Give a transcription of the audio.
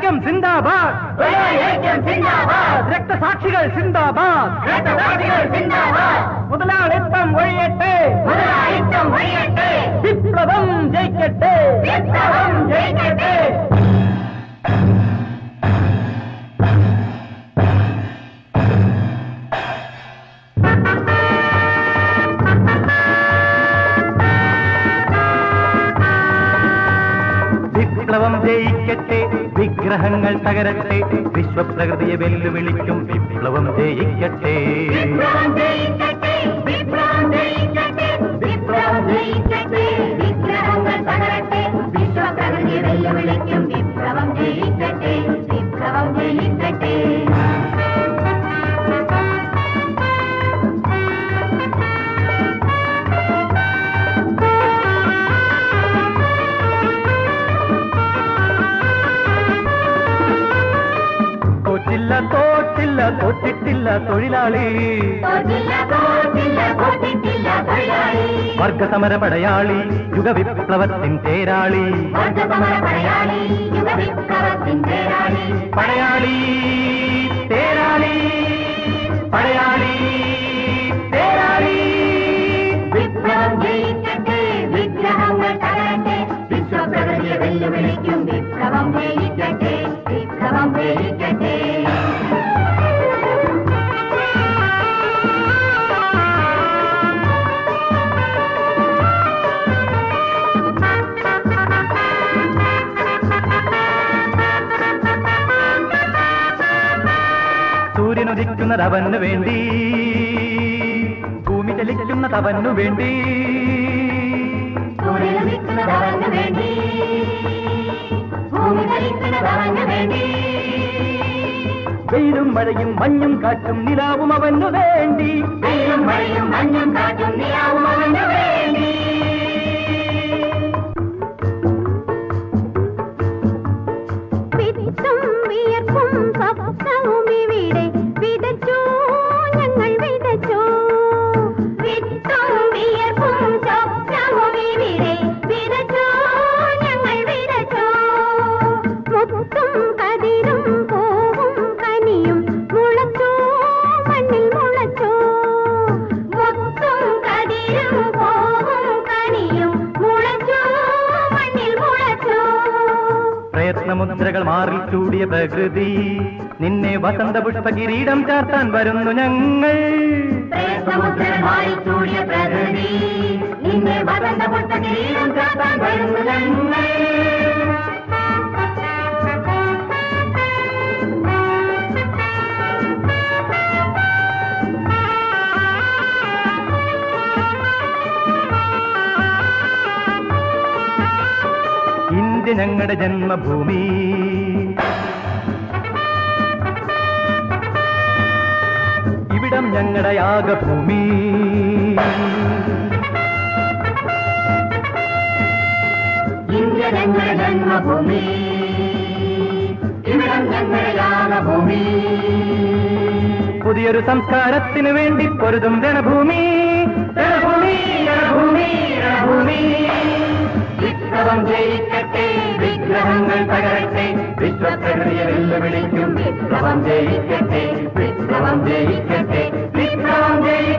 ഐക്യം സിന്ദാബാദ് രക്തസാക്ഷികൾ സിന്ദാബാദ് മുതലാളിത്തം ഒഴിയട്ടെ വിപ്ലവം ജയിക്കട്ടെ വിപ്ലവം ജയിക്കട്ടെ വിഗ്രഹങ്ങൾ തകരട്ടെ വിശ്വപ്രകൃതിയെ വെല്ലുവിളിക്കും വിപ്ലവം ജയിക്കട്ടെ വിപ്ലവം ജയിക്കട്ടെ വിപ്ലവം ജയിക്കട്ടെ വിപ്ലവം ജയിക്കട്ടെ വിഗ്രഹങ്ങൾ തകരട്ടെ വിശ്വപ്രകൃതി വെല്ലുവിളിക്കും വിപ്ലവം ജയിക്കട്ടെ വിപ്ലവം ജയിക്കട്ടെ തോറ്റില്ല തോറ്റില്ല തോറ്റിട്ടില്ല തൊഴിലാളി തോറ്റില്ല തോറ്റില്ല തോറ്റിട്ടില്ല തൊഴിലാളി വർഗസമര പടയാളി യുഗവിപ്ലവത്തിൻ തേരാളി വർഗസമര പടയാളി യുഗവിപ്ലവത്തിൻ തേരാളി പടയാളി തേരാളി പടയാളി തേരാളി വിപ്ലവം ജയിക്കട്ടെ വിഗ്രഹങ്ങൾ തകരട്ടെ വിശ്വപ്രകൃതിയെ വെല്ലുവിളിക്കും വിപ്ലവം ജയിക്കട്ടെ വിപ്ലവം ജയിക്കട്ടെ സൂര്യനുദിക്കുന്നത് അവന് വേണ്ടി ഭൂമി ചലിക്കുന്നത് അവനു വേണ്ടി സൂര്യനുദിക്കുന്നത് അവന് വേണ്ടി ഭൂമി ചലിക്കുന്നത് അവന് വേണ്ടി വെയിലും മഴയും മഞ്ഞും കാറ്റും നിലാവും അവനു വേണ്ടി വെയിലും മഴയും മഞ്ഞും കാറ്റും നിലാവും അവന് വേണ്ടി വിത്തും വിയർപ്പും സ്വപ്നവും ഇവിടെ വിതച്ചു ഞങ്ങൾ വിതച്ചു വിത്തും വിയർപ്പും സ്വപ്നവും ഇവിടെ വിതച്ചു ഞങ്ങൾ വിതച്ചു മുത്തും കതിരും പൂവും കനിയും മുളച്ചു മണ്ണിൽ മുളച്ചു മുത്തും കതിരും പൂവും കനിയും മുളച്ചു മണ്ണിൽ മുളച്ചു പ്രയത്നമുദ്രകൾ മാറിൽ ചൂടിയ പ്രകൃതി നിന്നെ വസന്ത പുഷ്പ കിരീടം ചാർത്താൻ വരുന്നു ഞങ്ങൾ പ്രയത്നമുദ്രമായി ചൂടിയ പ്രകൃതി നിന്നെ വസന്ത പുഷ്പ കിരീടം ചാത്താൻ വരുന്നു ഞങ്ങൾ ഇന്ത്യ ഞങ്ങളുടെ ജന്മഭൂമി ഇവിടം ഞങ്ങളുടെ യാഗഭൂമി ഇന്ത്യ ഞങ്ങളുടെ ജന്മഭൂമി ഇവിടം ഞങ്ങളുടെ യാഗഭൂമി പുതിയൊരു സംസ്കാരത്തിന് വേണ്ടി പൊരുതും രണഭൂമി രണഭൂമി രണഭൂമി രണഭൂമി വിപ്ലവം ജയിക്കട്ടെ വിഗ്രഹങ്ങൾ തകരട്ടെ വിശ്വപ്രകൃതിയെ വെല്ലുവിളിക്കും വിപ്ലവം ജയിക്കട്ടെ വിപ്ലവം ജയിക്കട്ടെ വിപ്ലവം ജയിക്കട്ടെ